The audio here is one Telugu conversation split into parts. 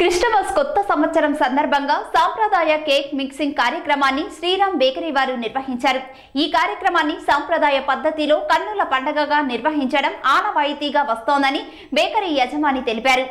క్రిస్టమస్ కొత్త సంవత్సరం సందర్భంగా సాంప్రదాయ కేక్ మిక్సింగ్ కార్యక్రమాన్ని శ్రీరామ్ బేకరీ వారు నిర్వహించారు ఈ కార్యక్రమాన్ని సాంప్రదాయ పద్ధతిలో కన్నుల పండగగా నిర్వహించడం ఆనవాయితీగా వస్తోందని బేకరీ యజమాని తెలిపారు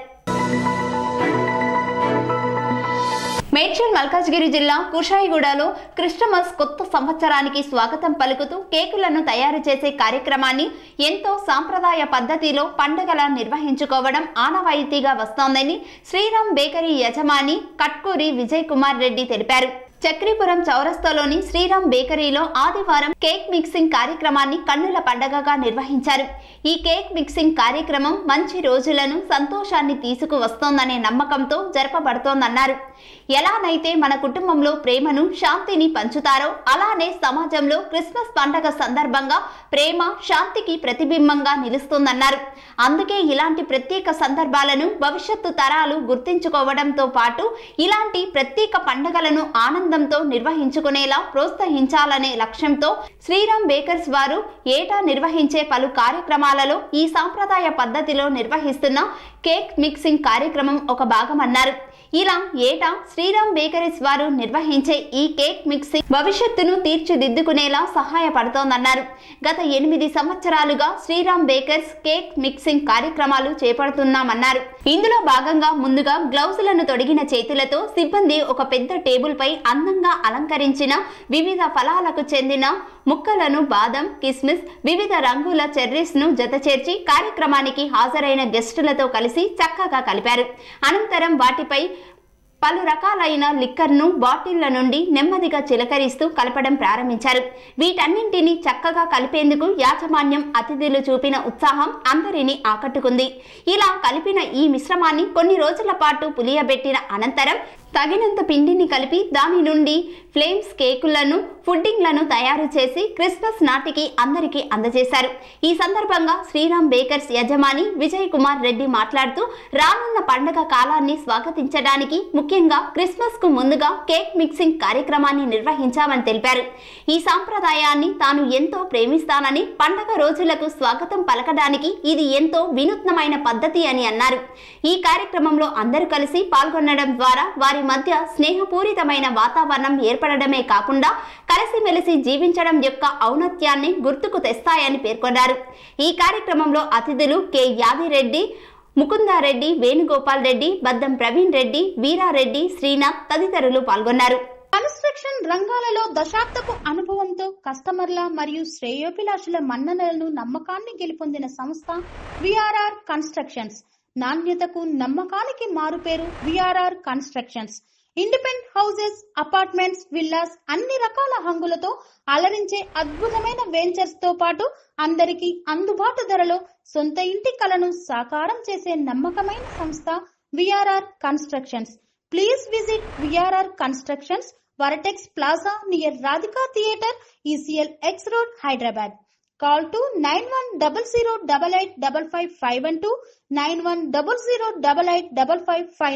మేడ్చల్ మల్కాజ్గిరి జిల్లా కుషాయిగూడలో క్రిస్టమస్ కొత్త సంవత్సరానికి స్వాగతం పలుకుతూ కేకులను తయారు చేసే కార్యక్రమాన్ని ఎంతో సాంప్రదాయ పద్ధతిలో పండుగలా నిర్వహించుకోవడం ఆనవాయితీగా వస్తోందని శ్రీరామ్ బేకరీ యజమాని కట్కూరి విజయ్ కుమార్ రెడ్డి తెలిపారు చక్రీపురం చౌరస్తాలోని శ్రీరామ్ బేకరీలో ఆదివారం కేక్ మిక్సింగ్ కార్యక్రమాన్ని కన్నుల పండగగా నిర్వహించారు ఈ కేక్ మిక్సింగ్ కార్యక్రమం మంచి రోజులను సంతోషాన్ని తీసుకువస్తోందనే నమ్మకంతో జరపబడుతోందన్నారు ఎలానైతే మన కుటుంబంలో ప్రేమను శాంతిని పంచుతారో అలానే సమాజంలో క్రిస్మస్ పండగ సందర్భంగా ప్రేమ శాంతికి ప్రతిబింబంగా నిలుస్తుందన్నారు అందుకే ఇలాంటి ప్రత్యేక సందర్భాలను భవిష్యత్తు తరాలు గుర్తించుకోవడంతో పాటు ఇలాంటి ప్రత్యేక పండగలను ఆనందంతో నిర్వహించుకునేలా ప్రోత్సహించాలనే లక్ష్యంతో శ్రీరామ్ బేకర్స్ వారు ఏటా నిర్వహించే పలు కార్యక్రమాలలో ఈ సాంప్రదాయ పద్ధతిలో నిర్వహిస్తున్న కేక్ మిక్సింగ్ కార్యక్రమం ఒక భాగమన్నారు ఇలా ఏటా శ్రీరామ్ బేకరీస్ వారు నిర్వహించే ఈ కేక్ మిక్సింగ్ భవిష్యత్తును తీర్చిదిద్దుకునేలా సహాయపడుతోందన్నారు గత ఎనిమిది సంవత్సరాలుగా శ్రీరామ్ బేకర్స్ కేక్ మిక్సింగ్ కార్యక్రమాలు చేపడుతున్నామన్నారు ఇందులో భాగంగా ముందుగా గ్లౌజులను తొడిగిన చేతులతో సిబ్బంది ఒక పెద్ద టేబుల్ పై అందంగా అలంకరించిన వివిధ ఫలాలకు చెందిన ముక్కలను బాదం కిస్మిస్ వివిధ రంగుల చెర్రీస్ ను జతచేర్చి కార్యక్రమానికి హాజరైన గెస్టులతో కలిసి చక్కగా కలిపారు అనంతరం వాటిపై పలు రకాలైన లిక్కర్ను బాటిళ్ల నుండి నెమ్మదిగా చిలకరిస్తూ కలపడం ప్రారంభించారు వీటన్నింటినీ చక్కగా కలిపేందుకు యాజమాన్యం అతిథులు చూపిన ఉత్సాహం అందరినీ ఆకట్టుకుంది ఇలా కలిపిన ఈ మిశ్రమాన్ని కొన్ని రోజుల పాటు పులియబెట్టిన అనంతరం తగినంత పిండిని కలిపి దాని నుండి ఫ్లేమ్స్ కేకులను ఫుడ్డింగ్లను తయారు చేసి క్రిస్మస్ నాటికి అందరికీ అందజేశారు ఈ సందర్భంగా శ్రీరామ్ బేకర్స్ యజమాని విజయ్ కుమార్ రెడ్డి మాట్లాడుతూ రానున్న పండగ కాలాన్ని స్వాగతించడానికి ముఖ్యంగా క్రిస్మస్ కు ముందుగా కేక్ మిక్సింగ్ కార్యక్రమాన్ని నిర్వహించామని తెలిపారు ఈ సాంప్రదాయాన్ని తాను ఎంతో ప్రేమిస్తానని పండగ రోజులకు స్వాగతం పలకడానికి ఇది ఎంతో వినూత్నమైన పద్ధతి అని అన్నారు ఈ కార్యక్రమంలో అందరూ కలిసి పాల్గొనడం ద్వారా వారి మధ్య స్నేహపూరితమైన వాతావరణం ఏర్పడడమే కాకుండా కలిసిమెలిసి జీవించడం యొక్క ఔన్నత్యాన్ని గుర్తుకు తెస్తాయని పేర్కొన్నారు ఈ కార్యక్రమంలో అతిథులు కె యాదిరెడ్డి ముకుందారెడ్డి వేణుగోపాల్ రెడ్డి బద్దం ప్రవీణ్ రెడ్డి వీరారెడ్డి శ్రీనాథ్ తదితరులు పాల్గొన్నారు కన్స్ట్రక్షన్ రంగాలలో దశాబ్దపు అనుభవంతో కస్టమర్ల మరియు శ్రేయోభిలాషుల మన్ననలను నమ్మకాన్ని గెలుపొందిన సంస్థ విఆర్ఆర్ కన్స్ట్రక్షన్స్ నాణ్యతకు నమ్మకానికి మారుపేరు VRR constructions independent houses apartments villas అన్ని రకాల హంగులతో అలరించే అద్భుతమైన వెంచర్స్ తో పాటు అందరికీ అందుబాటు ధరలో సొంత ఇంటి కలను సాకారం చేసే నమ్మకమైన సంస్థ VRR constructions please visit VRR constructions Vartex plaza near Radhika theatre ECIL X road Hyderabad call to nine one double zero double eight double five five one two nine one double zero double eight double five five